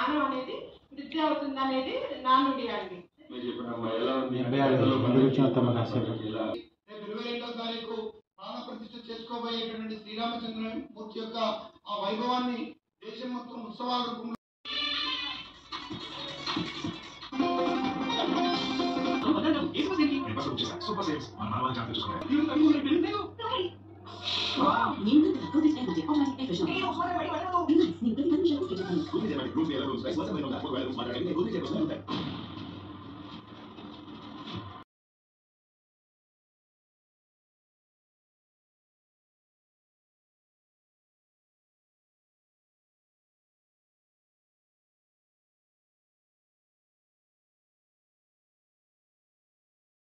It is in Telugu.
జ్ఞానం అనేది వృద్ధి అవుతుంది అనేది నా నుండి అండి మీరు చెప్పినమ్మా ఎలా ఉంది డెబ్బై ఆరు ముందు వచ్చిన తమ కాసేపు ఇలా రేపు ఇరవై రెండో తారీఖు ప్రాణ ప్రతిష్ఠ చేసుకోబోయేటటువంటి శ్రీరామచంద్రమూర్తి యొక్క ఆ వైభవాన్ని దేశం మొత్తం ఉత్సవాల రూపంలో నిండు తక్కువ తీసుకెళ్ళి చెప్పడానికి ఎఫెషన్ నిండు ప్రతి నిమిషం చెప్పాలి